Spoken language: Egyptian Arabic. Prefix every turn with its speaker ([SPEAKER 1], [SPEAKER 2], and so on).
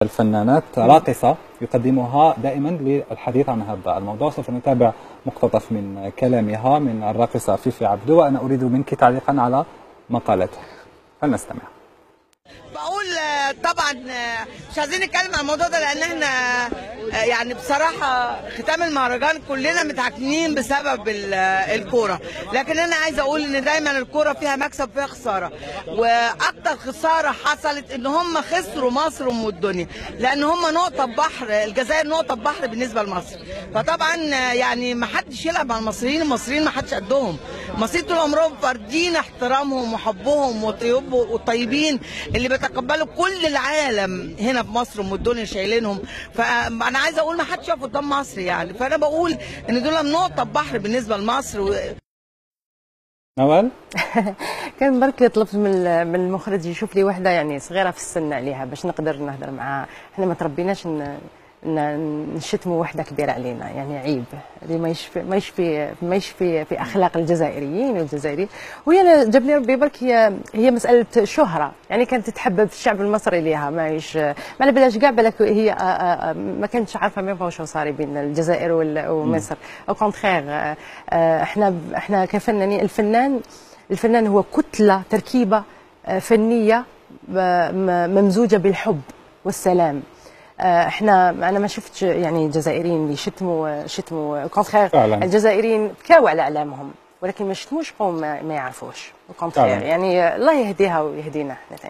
[SPEAKER 1] الفنانات راقصة يقدمها دائما للحديث عن هذا الموضوع سوف نتابع مقتطف من كلامها من الراقصة فيفي عبدو وأنا أريد منك تعليقا على مقالتها فلنستمع
[SPEAKER 2] بقول آه، طبعا آه، مش عايزين نتكلم عن الموضوع ده لان احنا آه، يعني بصراحه ختام المهرجان كلنا متعكنين بسبب ال- آه، الكوره لكن انا عايزه اقول ان دايما الكوره فيها مكسب فيها خساره واكتر خساره حصلت ان هم خسروا مصر ام الدنيا لان هم نقطه بحر الجزائر نقطه بحر بالنسبه لمصر فطبعا آه، يعني ما حدش يلعب مع المصريين المصريين ما حدش قدهم المصريين طول عمرهم فاردين احترامهم وحبهم وطيب- والطيبين اللي بيتقبلوا كل العالم هنا في مصر ام الدنيا شايلينهم فانا عايزه اقول ما حدش يقف قدام مصر يعني فانا بقول ان دول نقطه بحر بالنسبه لمصر و...
[SPEAKER 1] نوال
[SPEAKER 3] كان برك طلبت من من المخرج يشوف لي وحده يعني صغيره في السن عليها باش نقدر نهضر معاها احنا ما تربيناش ن- ن- نشتموا وحده كبيره علينا يعني عيب هذه ما يشفي ما يشفي ما يشفي في اخلاق الجزائريين والجزائريين وهي أنا جابني ربي برك هي هي مساله شهره يعني كانت تتحبب في الشعب المصري ليها ماهيش ما على بلاش كاع بالك هي آه، آه، ما كانتش عارفه ميم با واش صار بين الجزائر وال- ومصر او كونتخيغ احنا احنا كفنانين الفنان الفنان هو كتلة تركيبة آه، فنية آه، م- ممزوجة بالحب والسلام آه، احنا انا ما شفتش يعني جزائريين اللي شتموا شتموا كونتخير
[SPEAKER 1] فعلاً.
[SPEAKER 3] الجزائريين بكاو على اعلامهم ولكن ما شتموش قوم ما ما يعرفوش كونتخير
[SPEAKER 1] فعلاً.
[SPEAKER 3] يعني آه، الله يهديها ويهدينا احنا